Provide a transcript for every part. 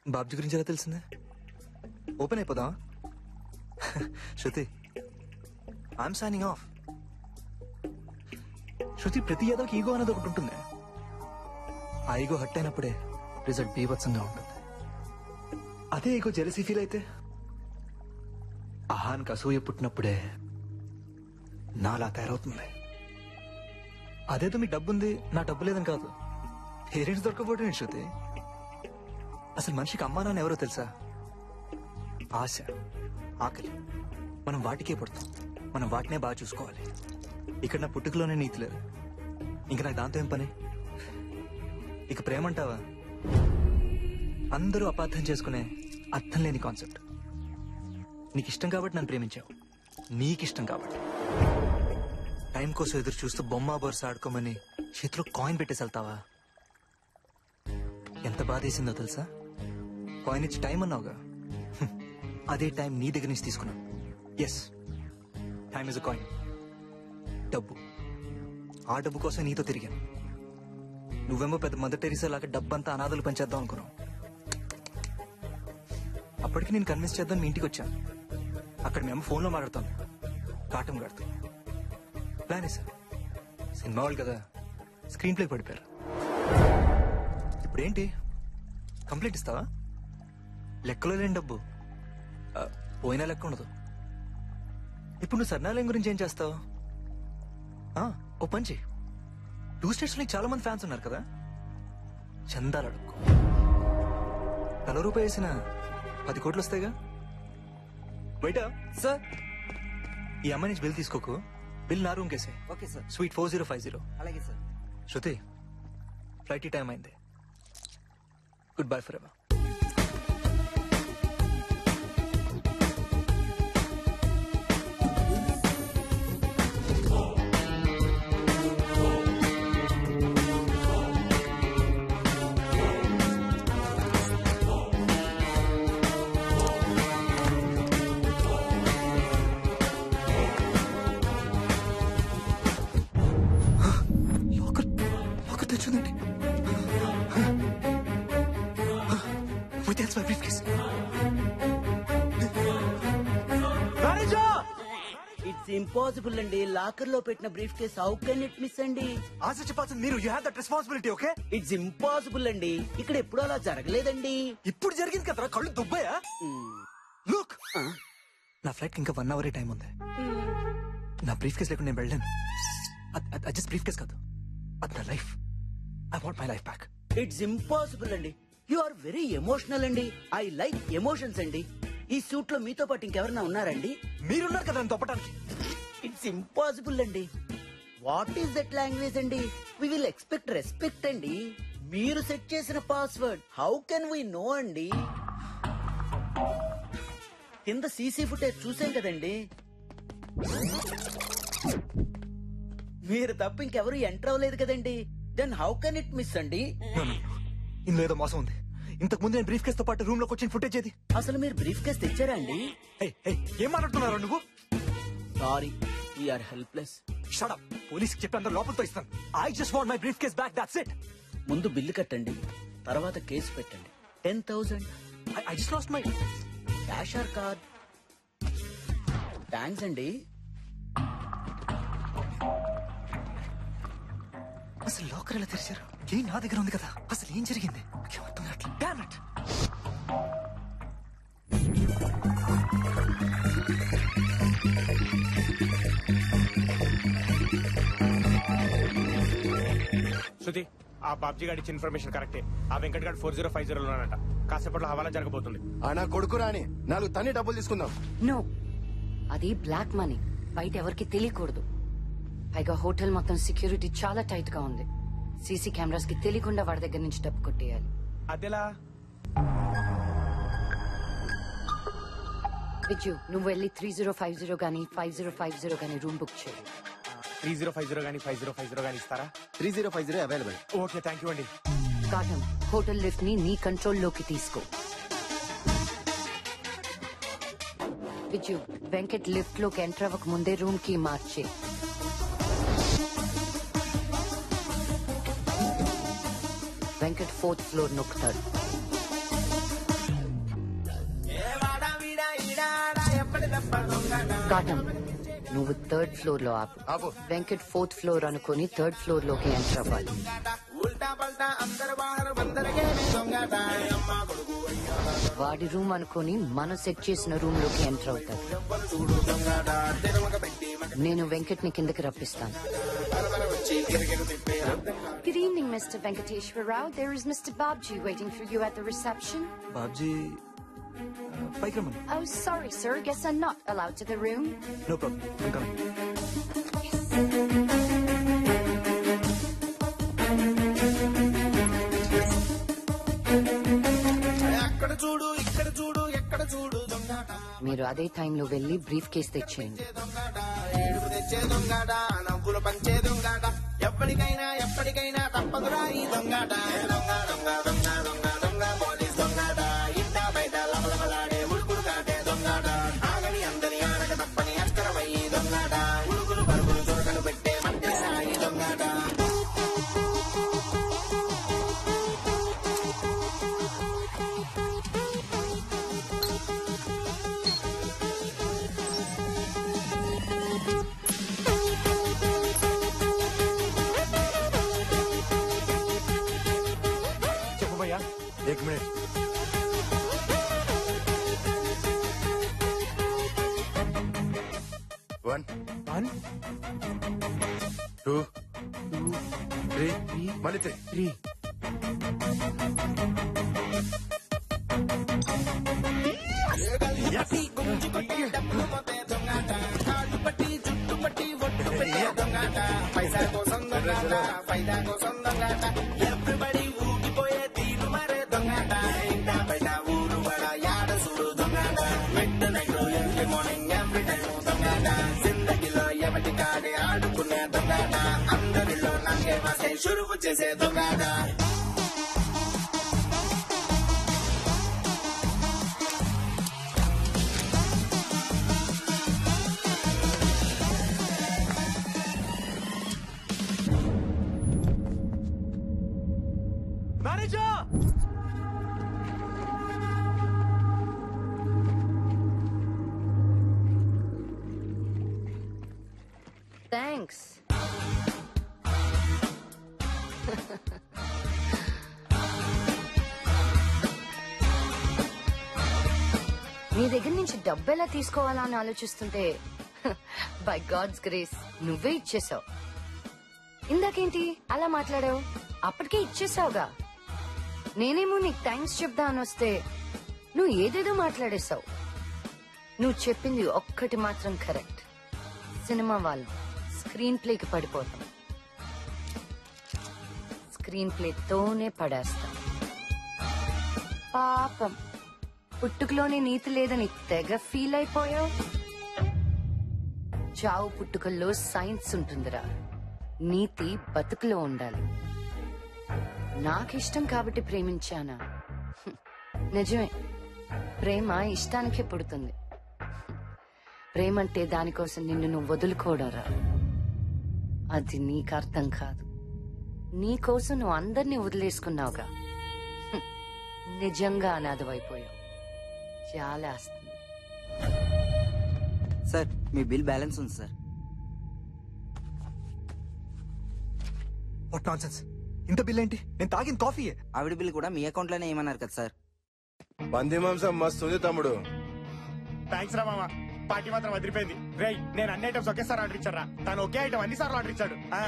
బాబ్జీ గురించి ఎలా తెలిసిందే ఓపెన్ అయిపోదా Shruti I'm signing off Shruti ప్రతి యాదవ్కి ఈగో అనేది ఒకటి ఉంటుంది ఆ ఈగో హట్ అయినప్పుడే రిజల్ట్ బీభత్సంగా ఉంటుంది అదే ఈగో జెలసీ ఫీల్ అయితే అహానికి అసూయ పుట్టినప్పుడే నాలా తయారవుతుంది అదేదో మీ డబ్బు ఉంది నా డబ్బు లేదని కాదు పేరెంట్స్ దొరకపోవడం ఏంటి శృతి అసలు మనిషికి అమ్మా నాన్న ఎవరో తెలుసా ఆశ ఆకలి మనం వాటికే పడుతాం మనం వాటినే బాగా చూసుకోవాలి ఇక్కడ నా పుట్టుకలోనే నీతి లేదు ఇంకా నాకు దాంతో ఏం పని ఇక ప్రేమ అంటావా అందరూ అపార్థం చేసుకునే అర్థం లేని కాన్సెప్ట్ నీకు ఇష్టం కాబట్టి నన్ను ప్రేమించావు నీకిష్టం కాబట్టి టైం కోసం ఎదురు చూస్తూ బొమ్మ బొరుస ఆడుకోమని చేతిలో కాయిన్ పెట్టేసి వెళ్తావా ఎంత బాధేసిందో తెలుసా కాయిన్ ఇచ్చి టైం అన్నావుగా హ్మ్. అదే టైం నీ దగ్గర నుంచి తీసుకున్నాను yes time is a coin డబ్బు ఆ డబ్బు కోసం నీతో తిరిగాను నువ్వేమో పెద్ద మదర్ టెరీసా లాగా డబ్బంతా అనాథలు పంచేద్దాం అనుకున్నావు అప్పటికి నేను కన్విన్స్ చేద్దాం మీ ఇంటికి వచ్చాను అక్కడ మేము ఫోన్లో మాట్లాడతాం కాటం కడుతూ ప్లాన్ సార్ సినిమా వాళ్ళు కదా స్క్రీన్ ప్లే పడిపోయారు ఇప్పుడు ఏంటి కంప్లైంట్ ఇస్తావా లెక్కలో లేని డబ్బు ఆ, పోయినా లెక్క ఉండదు ఇప్పుడు నువ్వు సర్నాలయం గురించి ఏం చేస్తావు ఆ, ఓ పంచి టూ స్టేట్స్ లో చాలా మంది ఫ్యాన్స్ ఉన్నారు కదా చందాలు అడుక్కో తల రూపాయి వేసిన పది కోట్లు వస్తాయిగా బయట సార్ ఈ అమ్మాయి నుంచి బిల్ తీసుకోకు బిల్ నా రూమ్ కేసే okay sir suite four zero five zero అలాగే సార్ శృతి ఫ్లైట్ టైం అయింది good bye for ever locker locker తెచ్చుందండి Wait, that's my briefcase. It's impossible అండి లాకర్ లో పెట్టిన briefcase how can it miss అండి ఆశ చెప్పాల్సింది మీరు you have that responsibility okay it's impossible అండి ఇక్కడ ఎప్పుడు అలా జరగలేదండి ఇప్పుడు జరిగింది కదరా కళ్ళు దుబ్బాయా మ్మ్. లుక్ ఆ, నా ఫ్లైట్ ఇంకా వన్ అవర్ టైం ఉంది నా బ్రీఫ్ కేస్ లేకుండా నేను వెళ్ళాను అది జస్ట్ బ్రీఫ్ కేస్ కాదు అది నా life I want my life back it's impossible అండి యు ఆర్ వెరీ ఎమోషనల్ అండి ఐ లైక్ ఎమోషన్స్ అండి ఈ సూట్ లో మీతో పాటు ఇంకెవరన్నా ఉన్నారండి మీరున్నారు కదా నన్ను తప్పడానికి ఇట్స్ ఇంపాసిబుల్ అండి వాట్ ఈస్ దట్ లాంగ్వేజ్ అండి వి విల్ ఎక్స్పెక్ట్ రెస్పెక్ట్ అండి మీరు సెట్ చేసిన password how can we know అండి కింద సీసీ ఫుటేజ్ చూసాం కదండి మీరు తప్ప ఇంకెవరు ఎంటర్ అవ్వలేదు కదండి then how can it miss అండి No, no. ఇందులో ఏదో మోసం ఉంది ఇంతకు ముందు నేను బ్రీఫ్ కేస్ తో పాటు రూమ్ లోకి వచ్చిన ఫుటేజ్ ఏది అసలు మీరు బ్రీఫ్ కేస్ తెచ్చారా అండి Hey, hey, ఏం మాట్లాడుతున్నారు నువ్వు sorry we are helpless shut up police చెప్పి అందరు లోపలితో ఇస్తాను I just want my briefcase back that's it ముందు బిల్లు కట్టండి తర్వాత కేసు పెట్టండి ten thousand I just lost my cash or card thanks అండి అసలు లాకర్ ఎలా తెరిచారు ఏం నా దగ్గర ఉంది కదా అసలు ఏం జరిగింది నాకేం అర్థం కావట్లేదు Damn it. శృతి ఆ బాబ్జీ గారి ఇచ్చిన ఇన్ఫర్మేషన్ కరెక్టే ఆ వెంకట్ గారు ఫోర్ జీరో ఫైవ్ జీరో ఉన్నానంట కాసేపట్లో హవాలా జరగబోతుంది ఆ నా కొడుకు రాని నాలుగు తన్ని డబ్బులు తీసుకుందాం నో అది బ్లాక్ మనీ బయట ఎవరికి తెలియకూడదు పైగా హోటల్ మొత్తం సెక్యూరిటీ చాలా టైట్ గా ఉంది సీసీ కెమెరాస్ కి తెలియకుండా వాడి దగ్గర నుంచి డబ్బు కొట్టేయాలి అదెలా విజు నువ్వు వెళ్ళి త్రీ జీరో ఫైవ్ జీరో గానీ ఫైవ్ జీరో ఫైవ్ జీరో గానీ రూమ్ బుక్ చేయి త్రీ జీరో ఫైవ్ జీరో కానీ ఫైవ్ జీరో ఫైవ్ జీరో కానీ ఇస్తారా three zero five zero available okay thank you అండి కాటం హోటల్ లిఫ్ట్ ని నీ కంట్రోల్ లోకి తీసుకో విజు వెంకట్ లిఫ్ట్ లోకి ఎంటర్ అవ్వక ముందే రూమ్ కి మార్చే వెంకట్ ఫోర్త్ ఫ్లోర్ నొక్కుతాడు కాటం నువ్వు థర్డ్ ఫ్లోర్ లో ఆపు ఆపు. వెంకట్ ఫోర్త్ ఫ్లోర్ అనుకుని థర్డ్ ఫ్లోర్ లోకి ఎంటర్ అవ్వాలి వాడి రూమ్ అనుకుని మనం సెట్ చేసిన రూమ్ లోకి ఎంటర్ అవుతాడు నేను వెంకట్ ని కిందకి రప్పిస్తాను Good evening, Mr. Venkateshwar Rao. There is Mr. Babji waiting for you at the reception. Babji పైకి రమ్మని Oh, sorry, sir. Guess I'm not allowed to the room. No problem coming మీరు అదే టైంలో వెళ్ళి బ్రీఫ్ కేస్ తెచ్చేయండి ఎప్పటికైనా ఎప్పటికైనా తప్పదురా ఈ దొంగట దొంగ దొంగ దొంగ దొంగ దొంగ పోలీస్ దొంగట ఇంట బయట లబలబలాడే ఉడుకుడు కాటే దొంగట ఆగని అందరి ఆడక తప్పని అక్కరమయ్యి దొంగట ఉడుకులు పరుగులు చురకలు పెట్టే మధ్య సాయి దొంగట చెప్పు భయ్యా ఏక్ minute one one two three మళ్ళీ త్రీ త్రీ పైసా కోసం దొంగట పైసా కోసం దొంగట ఎవ్రీబడి ఊగిపోయే తీరు మరే దొంగట ఇంట బయట ఊరు బడ యాడ చూడు దొంగట midnight early morning every time దొంగట జిందగీలో ఎవటి కాడే ఆడుకునే దొంగట అందరిలో నాకే వాసే షురువు చేసే దొంగట మేనేజర్ థ్యాంక్స్ నీ దగ్గర నుంచి డబ్బు ఎలా తీసుకోవాలా అని ఆలోచిస్తుంటే బై గాడ్స్ గ్రేస్ నువ్వే ఇచ్చేసావు ఇందాకేంటి అలా మాట్లాడావు అప్పటికే ఇచ్చేసావుగా నేనేమో నీకు థ్యాంక్స్ చెప్దా అని వస్తే నువ్వు ఏదేదో మాట్లాడేశావు నువ్వు చెప్పింది ఒక్కటి మాత్రం కరెక్ట్ సినిమా వాళ్ళు స్క్రీన్ ప్లేకి పడిపోతాం స్క్రీన్ ప్లేతోనే పడేస్తాం పాపం పుట్టుకలోనే నీతి లేదని తెగ ఫీల్ అయిపోయావు చావు పుట్టుకల్లో సైన్స్ ఉంటుందిరా నీతి బతుకులో ఉండాలి నాకిష్టం కాబట్టి ప్రేమించానా హ్మ్. నిజమే ప్రేమ ఇష్టానికే పుడుతుంది ప్రేమ అంటే దానికోసం నిన్ను నువ్వు వదులుకోవడరా అది నీకు అర్థం కాదు నీకోసం నువ్వు అందరినీ వదిలేసుకున్నావుగా హ్మ్. నిజంగా అనాథమైపోయావు చాలా వస్తుంది సార్ మీ బిల్ బ్యాలెన్స్ ఉంది సార్ వాట్ నాన్ ఇంత బిల్ ఏంటి నేను తాగిన కాఫీయే ఆవిడ బిల్ కూడా మీ అకౌంట్ లోనే ఏమన్నారు కదా సార్ పంది మాంసం మస్తు ఉంది తమ్ముడు థ్యాంక్స్ రా మామ పార్టీ మాత్రం వదిలిపోయింది రేయ్ నేను అన్ని ఐటమ్స్ ఒకేసారి ఆర్డర్ ఇచ్చారా తను ఒకే ఐటమ్ అన్ని సార్లు ఆర్డర్ ఇచ్చాడు ఆ.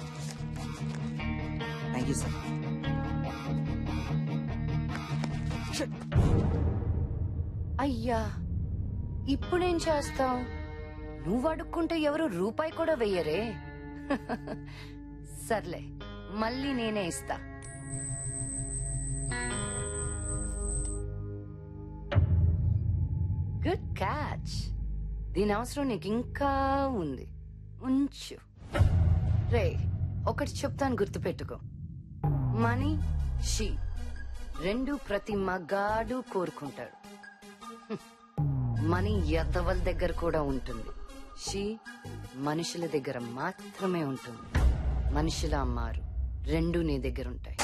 థ్యాంక్ యూ సార్ అయ్యా ఇప్పుడేం చేస్తావు నువ్వు అడుక్కుంటే ఎవరు రూపాయి కూడా వెయ్యరే సర్లే మళ్ళీ నేనే ఇస్తా గుడ్ క్యాచ్ దీని అవసరం నీకు ఇంకా ఉంది ఉంచు రే ఒకటి చెప్తాను గుర్తుపెట్టుకో మనీ షీ రెండు ప్రతి మగాడు కోరుకుంటాడు మనీ ఎద్దవల దగ్గర కూడా ఉంటుంది షీ మనుషుల దగ్గర మాత్రమే ఉంటుంది మనుషుల అమ్మారు రెండు నీ దగ్గర ఉంటాయి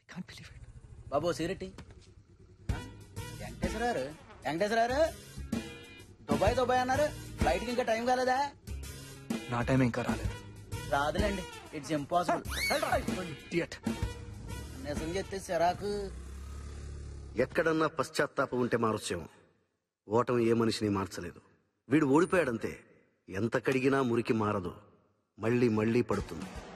కాంట్ బిలీవ్ ఇట్ బాబు సిగరెట్టి వెంకటేశ్వరారు వెంకటేశ్వరారు దుబాయ్ దుబాయ్ అన్నారు ఫ్లైట్ కి ఇంకా టైం కాలేదా నా టైం ఇంకా రాలేదు రాదులేండి ఇట్స్ ఇంపాసిబుల్ ఇడియట్ నిజం చెప్తే సిరాకు ఎక్కడన్నా పశ్చాత్తాపం ఉంటే మారొచ్చేమో ఓటమి ఏ మనిషిని మార్చలేదు వీడు ఓడిపోయాడంతే ఎంత కడిగినా మురికి మారదు మళ్ళీ మళ్ళీ పడుతుంది